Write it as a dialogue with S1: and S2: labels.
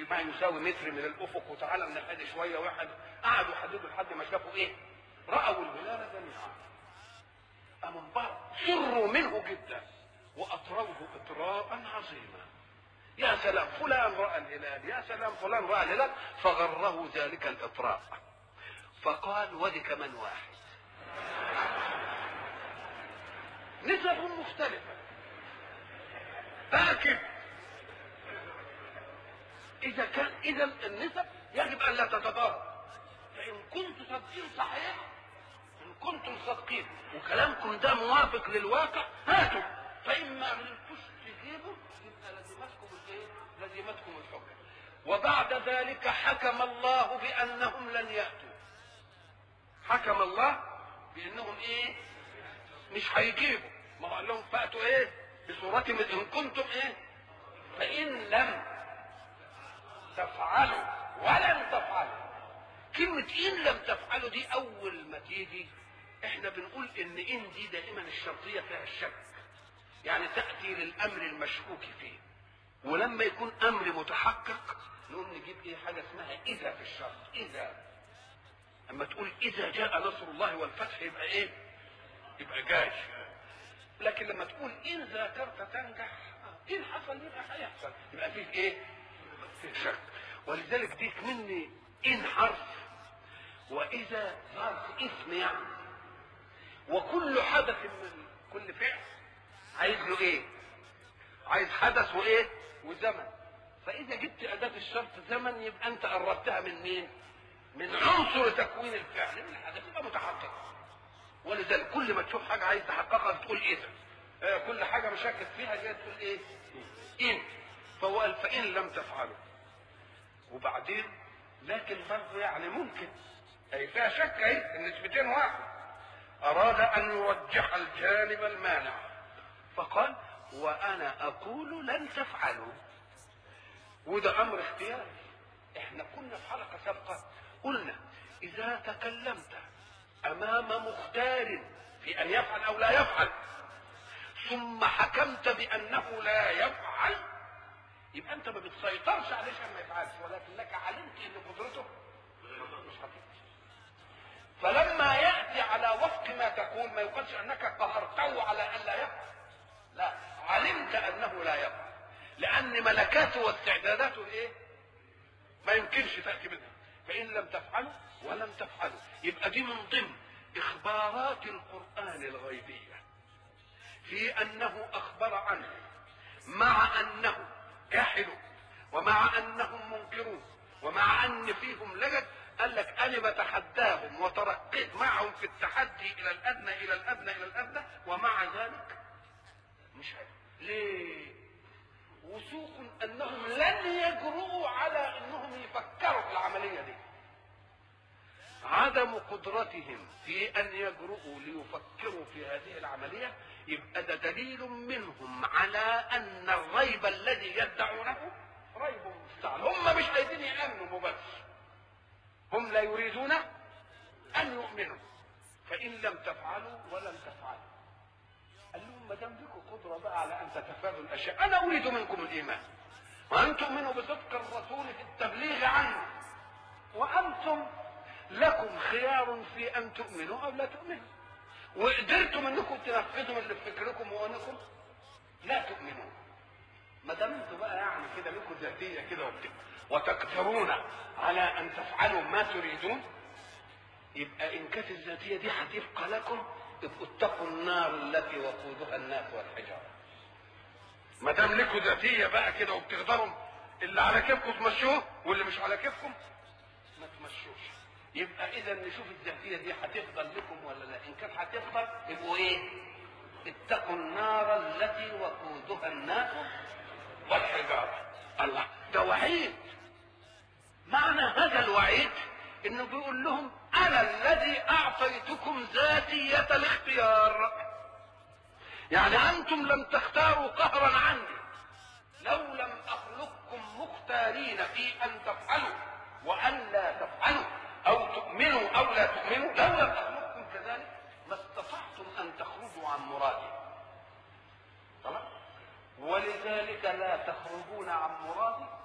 S1: ما يساوي متر من الافق وتعالى من الحد شويه واحد قعدوا يحددوا لحد ما شافوا ايه؟ راوا الهلال جميعا أمن بعض سروا منه جدا وأطروه إطراء عظيما يا سلام فلان رأى الهلال يا سلام فلان رأى الهلال فغره ذلك الإطراء فقال ودي كمان واحد نسب مختلفة لكن إذا كان إذا النسب يجب أن لا تتضارب فإن كنت صادقين صحيح إن كنتم صادقين وكلامكم ده موافق للواقع هاتوا فإما عملتوش تجيبوا يبقى لزمتكم الإيه؟ لزمتكم الحكم وبعد ذلك حكم الله بأنهم لن يأتوا حكم الله بأنهم إيه؟ مش هيجيبوا ما هو قال لهم فأتوا إيه؟ بصورة من إن كنتم إيه؟ فإن لم تفعلوا ولن تفعلوا كلمة إن لم تفعلوا دي أول ما تيجي إحنا بنقول إن إن دي دائما الشرطية فيها الشك يعني تأتي للأمر المشكوك فيه ولما يكون أمر متحقق نقوم نجيب إيه حاجة اسمها إذا في الشرط إذا أما تقول إذا جاء نصر الله والفتح يبقى إيه؟ يبقى جاي لكن لما تقول إن ذاكرت تنجح إن حصل يبقى هيحصل يبقى فيه إيه؟ فيه شك ولذلك ديك مني إن حرف وإذا ظرف اسم يعني وكل حدث من كل فعل عايز له إيه؟ عايز حدث وإيه؟ وزمن فإذا جبت أداة الشرط زمن يبقى أنت قربتها من مين؟ من عنصر تكوين الفعل من الحدث يبقى متحقق ولذلك كل ما تشوف حاجة عايز تحققها تقول إذا آه كل حاجة مشاكل فيها جاي تقول إيه؟ إن فهو قال فإن لم تفعلوا وبعدين لكن برضه يعني ممكن اي فيها شك اهي النسبتين واحد اراد ان يرجح الجانب المانع فقال وانا اقول لن تفعلوا وده امر اختياري احنا كنا في حلقه سابقه قلنا اذا تكلمت امام مختار في ان يفعل او لا يفعل ثم حكمت بانه لا يفعل يبقى انت ما بتسيطرش عليه عشان ما يفعلش ولكنك علمت ان قدرته مش هتقدر فلما ياتي على وفق ما تقول ما يقالش انك قهرته على ان لا يفعل لا علمت انه لا يفعل لان ملكاته واستعداداته ايه ما يمكنش تاتي منها فان لم تفعلوا ولم تفعلوا يبقى دي من ضمن اخبارات القران الغيبيه في انه اخبر عنه مع انه جاحدوا ومع انهم منكرون ومع ان فيهم لجد قال لك انا بتحداهم وترقيت معهم في التحدي الى الادنى الى الادنى الى الادنى ومع ذلك مش هي. ليه؟ وثوق انهم لن يجرؤوا على انهم يفكروا في العمليه دي. عدم قدرتهم في ان يجرؤوا ليفكروا في هذه العمليه يبقى ده دليل منهم على ان الريب الذي يدعونه ريب مستعل هم مش عايزين يامنوا بس هم لا يريدون ان يؤمنوا فان لم تفعلوا ولم تفعلوا قال لهم ما دام لكم قدره بقى على ان تتفادوا الاشياء انا اريد منكم الايمان وان تؤمنوا بصدق الرسول في التبليغ عنه وانتم لكم خيار في ان تؤمنوا او لا تؤمنوا وقدرتم انكم تنفذوا اللي في فكركم وانكم لا تؤمنون ما دام انتوا بقى يعني كده لكم ذاتيه كده وبت- وتقدرون على ان تفعلوا ما تريدون يبقى ان كانت الذاتيه دي هتبقى لكم ابقوا اتقوا النار التي وقودها الناس والحجاره ما دام لكم ذاتيه بقى كده وبتقدروا اللي على كيفكم تمشوه واللي مش على كيفكم ما تمشوش يبقى اذا نشوف الذاتيه دي هتفضل لكم ولا لا ان كانت هتفضل يبقوا ايه اتقوا النار التي وقودها الناس والحجاره الله ده وعيد معنى هذا الوعيد انه بيقول لهم انا الذي اعطيتكم ذاتيه الاختيار يعني انتم لم تختاروا قهرا عني لو لم اخلقكم مختارين في ان تفعلوا وان لا تفعلوا او تؤمنوا او لا تؤمنوا لو لم اخلقكم كذلك ما استطعتم ان تخرجوا عن مرادي خلاص ولذلك لا تخرجون عن مرادي